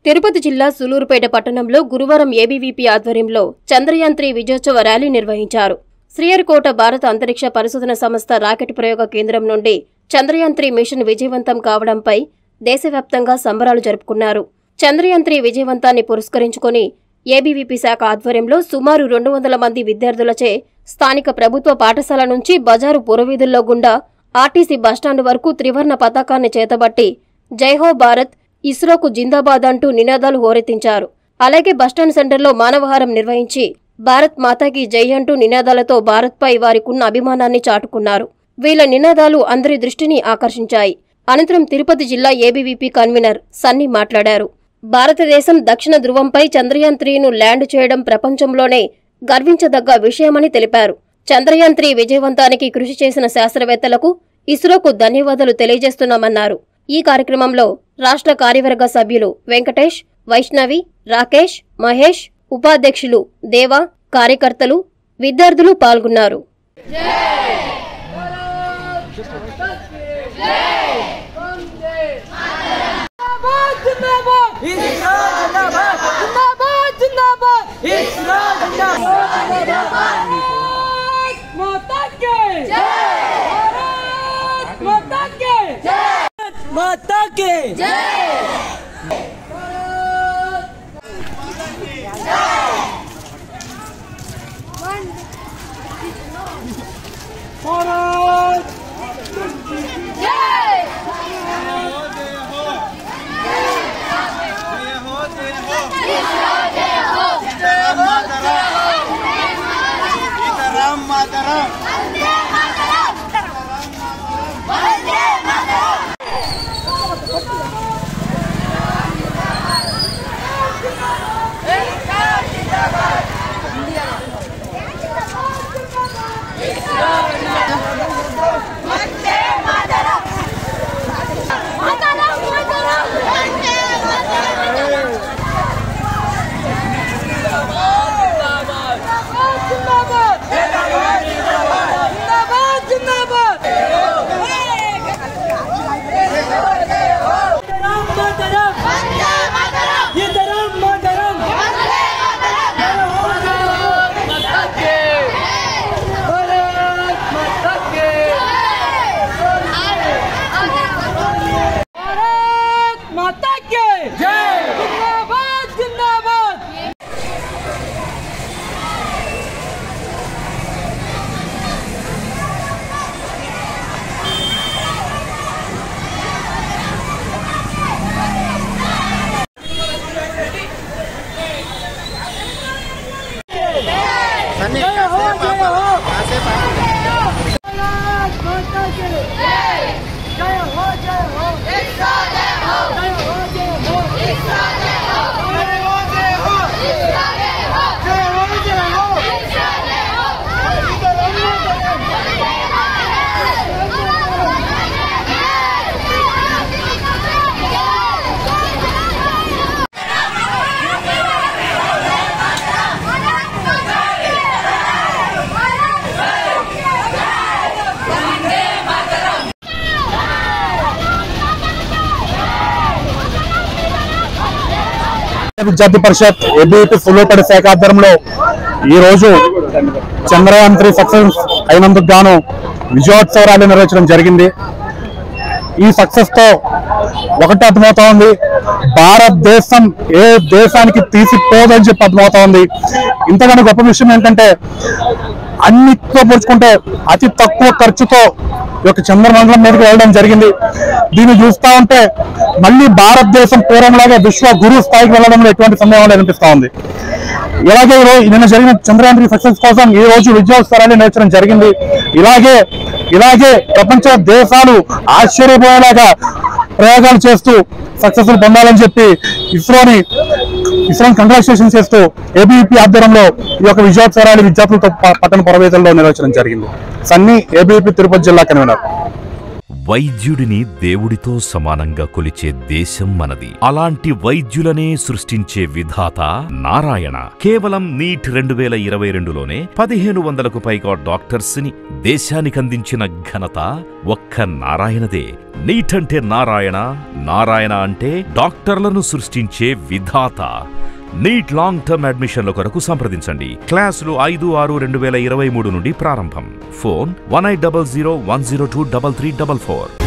తిరుపతి జిల్లా సులూరుపేట పట్టణంలో గురువారం ఏబీవీపీ ఆధ్వర్యంలో చంద్రయాన్ త్రీ విజయోత్సవ ర్యాలీ నిర్వహించారు శ్రీహరికోట భారత అంతరిక్ష పరిశోధన సంస్థ రాకెట్ ప్రయోగ కేంద్రం నుండి చంద్రయాన్ త్రీ మిషన్ విజయవంతం కావడంపై దేశవ్యాప్తంగా సంబరాలు జరుపుకున్నారు చంద్రయాన్ త్రీ విజయవంతాన్ని పురస్కరించుకొని ఏబీవీపీ శాఖ ఆధ్వర్యంలో సుమారు రెండు వందల మంది విద్యార్థులచే స్థానిక ప్రభుత్వ పాఠశాల నుంచి బజారు పురవీధుల్లో గుండా ఆర్టీసీ బస్టాండ్ వరకు త్రివర్ణ పతాకాన్ని చేతబట్టి జైహో భారత్ ఇస్రోకు జిందాబాద్ అంటూ నినాదాలు హోరెత్తించారు అలాగే బస్టాండ్ సెంటర్లో మానవహారం నిర్వహించి భారత్ మాతాకి జై అంటూ నినాదాలతో భారత్పై వారికున్న అభిమానాన్ని చాటుకున్నారు వీళ్ళ నినాదాలు అందరి దృష్టిని ఆకర్షించాయి అనంతరం తిరుపతి జిల్లా ఏబీవీపీ కన్వీనర్ సన్నీ మాట్లాడారు భారతదేశం దక్షిణ ధృవంపై చంద్రయాన్ త్రీను ల్యాండ్ చేయడం ప్రపంచంలోనే గర్వించదగ్గ విషయమని తెలిపారు చంద్రయాన్ త్రీ విజయవంతానికి కృషి చేసిన శాస్త్రవేత్తలకు ఇస్రోకు ధన్యవాదాలు తెలియజేస్తున్నామన్నారు ఈ కార్యక్రమంలో రాష్ట్ర కార్యవర్గ సభ్యులు వెంకటేష్ వైష్ణవి రాకేష్ మహేష్ ఉపాధ్యక్షులు దేవా కార్యకర్తలు విద్యార్థులు పాల్గొన్నారు जिंदाबाद जिंदाबाद इस्रो जिंदाबाद जिंदाबाद जिंदाबाद इस्रो जिंदाबाद भारत माता के भारत माता के माता के भारत सीताराम माताराम जिंदाबाद जिंदाबाद जिंदाबाद राम मातरम ये राम मातरम भारत माता के भारत माता के जय जिंदाबाद जिंदाबाद सन्नी जय हो जय हो कासे पापा भारत माता के जय जय हो जय हो जय हो जय हो जय हो విద్యార్థి పరిషత్ ఏబీపీ ఫుల్లోపడి శాఖ ఆధ్వర్యంలో ఈ రోజు చంద్రయాన్ త్రీ సక్సెస్ అయినందుకు గాను విజయోత్సవ ర్యాలీ నిర్వహించడం జరిగింది ఈ సక్సెస్ తో ఒకటి అర్థమవుతా ఉంది భారతదేశం ఏ దేశానికి తీసిపోదని చెప్పి అర్థమవుతా ఉంది ఇంతకన్నా గొప్ప విషయం ఏంటంటే అన్నిటితో పోల్చుకుంటే అతి తక్కువ ఖర్చుతో ఈ యొక్క చంద్రమండలం మీదకి వెళ్ళడం జరిగింది దీన్ని చూస్తా ఉంటే మళ్ళీ భారతదేశం పూర్వంలాగా విశ్వ గురు స్థాయికి వెళ్ళడంలో ఎటువంటి సందేహం లేదు అనిపిస్తా ఉంది ఇలాగే ఈ రోజు నిన్న జరిగిన చంద్రయాన్ త్రీ సక్సెస్ కోసం ఈ రోజు విజయోత్సవాలు నేర్చడం జరిగింది ఇలాగే ఇలాగే ప్రపంచ దేశాలు ఆశ్చర్యపోయేలాగా ప్రయోగాలు చేస్తూ సక్సెస్ పొందాలని చెప్పి ఇస్రోని ఇస్రోని కంగ్రాచులేషన్ చేస్తూ ఏబీపీ ఆధ్వర్యంలో ఈ యొక్క విజయోత్సవాలు విద్యార్థులతో ప- పట్టణ పురవేతల్లో నిర్వహించడం జరిగింది సన్నీ ఏబీపీ తిరుపతి జిల్లా కన్వీనర్ వైద్యుడిని దేవుడితో సమానంగా కొలిచే దేశం మనది అలాంటి వైద్యులనే సృష్టించే విధాత నారాయణ కేవలం నీట్ రెండు వేల ఇరవై రెండులోనే పదిహేను వందలకు పైగా డాక్టర్స్ ని దేశానికి అందించిన ఘనత ఒక్క నారాయణదే నీట్ అంటే నారాయణ నారాయణ అంటే డాక్టర్లను సృష్టించే విధాత నీట్ లాంగ్ టర్మ్ అడ్మిషన్ల కొరకు సంప్రదించండి క్లాసులు ఐదు ఆరు రెండు వేల ఇరవై మూడు నుండి ప్రారంభం phone one eight double zero one zero two double three double four